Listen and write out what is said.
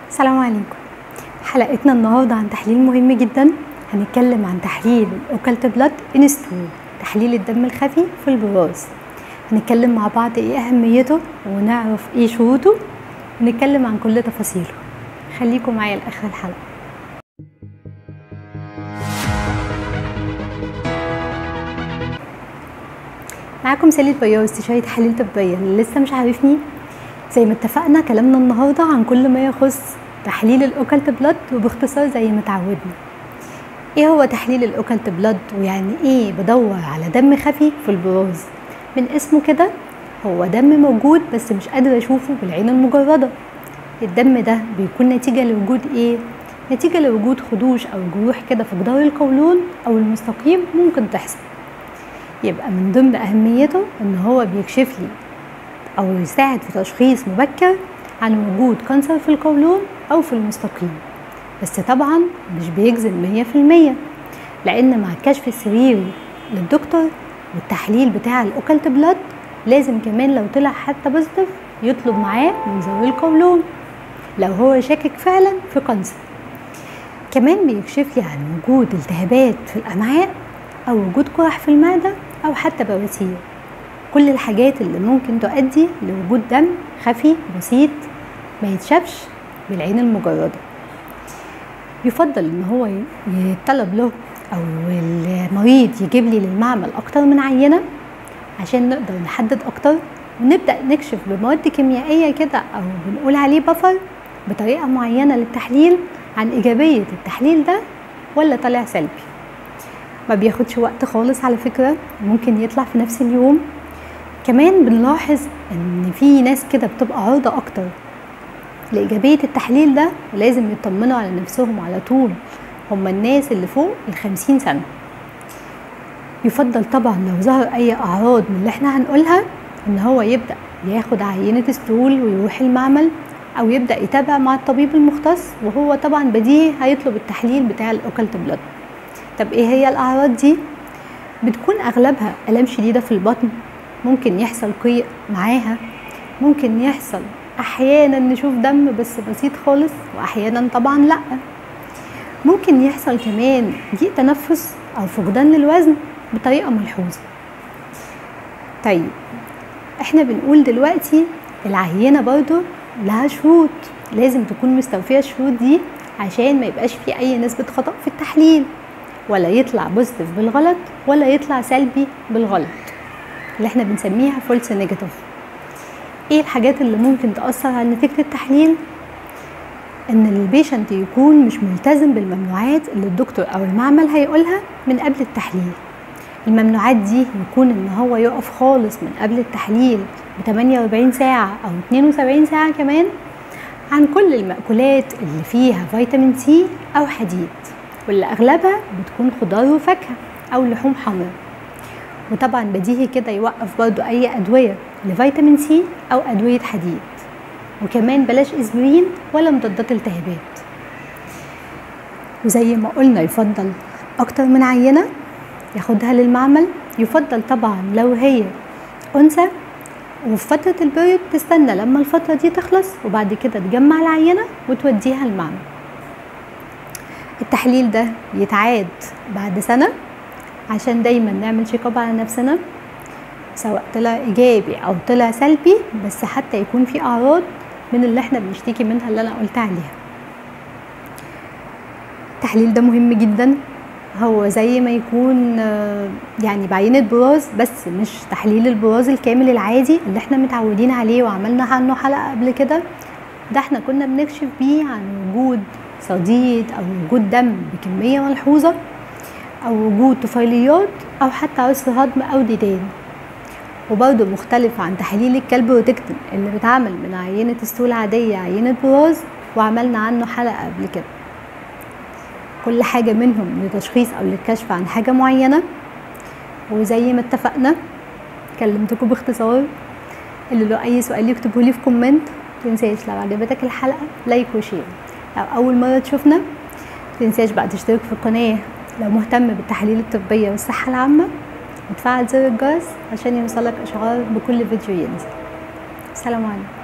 السلام عليكم حلقتنا النهارده عن تحليل مهم جدا هنتكلم عن تحليل الاوكالت بلاد انستول تحليل الدم الخفي في البراز هنتكلم مع بعض ايه اهميته ونعرف ايه شروطه ونتكلم عن كل تفاصيله خليكم معايا لاخر الحلقه معاكم سالي البيار استشاري تحاليل طبيه اللي لسه مش عارفني زي ما اتفقنا كلامنا النهارده عن كل ما يخص تحليل الاوكالت بلاد وباختصار زي ما اتعودنا ايه هو تحليل الاوكالت بلاد ويعني ايه بدور على دم خفي في البراز من اسمه كده هو دم موجود بس مش قادرة اشوفه بالعين المجردة الدم ده بيكون نتيجة لوجود ايه نتيجة لوجود خدوش او جروح كده في جدار القولون او المستقيم ممكن تحصل يبقى من ضمن اهميته ان هو بيكشف لي او يساعد في تشخيص مبكر عن وجود كانسر في القولون او في المستقيم بس طبعا مش بيجزم مية في المية لان مع الكشف السريري للدكتور والتحليل بتاع الاوكالت بلاد لازم كمان لو طلع حتى بوزيتيف يطلب معاه منظار القولون لو هو شاكك فعلا في كانسر كمان بيكشف لي عن وجود التهابات في الامعاء او وجود قرح في المعده او حتى بواسير كل الحاجات اللي ممكن تؤدي لوجود دم خفي بسيط ما يتشافش بالعين المجرده يفضل ان هو يطلب له او المريض يجيب لي للمعمل اكتر من عينه عشان نقدر نحدد اكتر ونبدا نكشف بمواد كيميائيه كده او بنقول عليه بفر بطريقه معينه للتحليل عن ايجابيه التحليل ده ولا طلع سلبي ما بياخدش وقت خالص على فكره ممكن يطلع في نفس اليوم كمان بنلاحظ ان في ناس كده بتبقى عرضه اكتر لإيجابية التحليل ده ولازم يطمنوا على نفسهم على طول هم الناس اللي فوق الخمسين سنة يفضل طبعا لو ظهر أي أعراض من اللي احنا هنقولها إن هو يبدأ ياخد عينة ستول ويروح المعمل أو يبدأ يتابع مع الطبيب المختص وهو طبعا بديهي هيطلب التحليل بتاع الأوكالت بلاد طب إيه هي الأعراض دي؟ بتكون أغلبها آلام شديدة في البطن ممكن يحصل قيء معاها ممكن يحصل احيانا نشوف دم بس بسيط خالص واحيانا طبعا لا ممكن يحصل كمان ضيق تنفس او فقدان للوزن بطريقه ملحوظه طيب احنا بنقول دلوقتي العينه برضو لها شروط لازم تكون مستوفيه الشروط دي عشان ما يبقاش في اي نسبه خطا في التحليل ولا يطلع بوزيتيف بالغلط ولا يطلع سلبي بالغلط اللي احنا بنسميها فولس نيجاتيف ايه الحاجات اللي ممكن تأثر على نتيجة التحليل ان البيشنت يكون مش ملتزم بالممنوعات اللي الدكتور او المعمل هيقولها من قبل التحليل الممنوعات دي يكون ان هو يقف خالص من قبل التحليل ب 48 ساعة او 72 ساعة كمان عن كل المأكولات اللي فيها فيتامين سي او حديد واللي اغلبها بتكون خضار وفاكهة او لحوم حمراء وطبعا بديهي كده يوقف برضو اي ادويه لفيتامين سي او ادويه حديد وكمان بلاش اسبرين ولا مضادات التهابات وزي ما قلنا يفضل اكتر من عينه ياخدها للمعمل يفضل طبعا لو هي انثى وفي فترة البريود تستنى لما الفترة دي تخلص وبعد كده تجمع العينة وتوديها المعمل التحليل ده يتعاد بعد سنة عشان دايما نعمل شيك اب على نفسنا سواء طلع ايجابي او طلع سلبي بس حتى يكون في اعراض من اللي احنا بنشتكي منها اللي انا قلت عليها التحليل ده مهم جدا هو زي ما يكون يعني بعينة براز بس مش تحليل البراز الكامل العادي اللي احنا متعودين عليه وعملنا عنه حلقة قبل كده ده احنا كنا بنكشف بيه عن وجود صديد او وجود دم بكمية ملحوظة او وجود طفيليات او حتى عسر هضم او ديدان وبرضه مختلف عن تحليل الكالبروتكتين اللي بيتعمل من عينة ستول عادية عينة براز وعملنا عنه حلقة قبل كده كل حاجة منهم لتشخيص أو للكشف عن حاجة معينة وزي ما اتفقنا كلمتكم باختصار اللي له أي سؤال يكتبه لي في كومنت متنساش لو عجبتك الحلقة لايك وشير لو أول مرة تشوفنا متنساش بقى تشترك في القناة لو مهتم بالتحاليل الطبية والصحة العامة وتفعل زر الجرس عشان يوصلك إشعار بكل فيديو ينزل السلام عليكم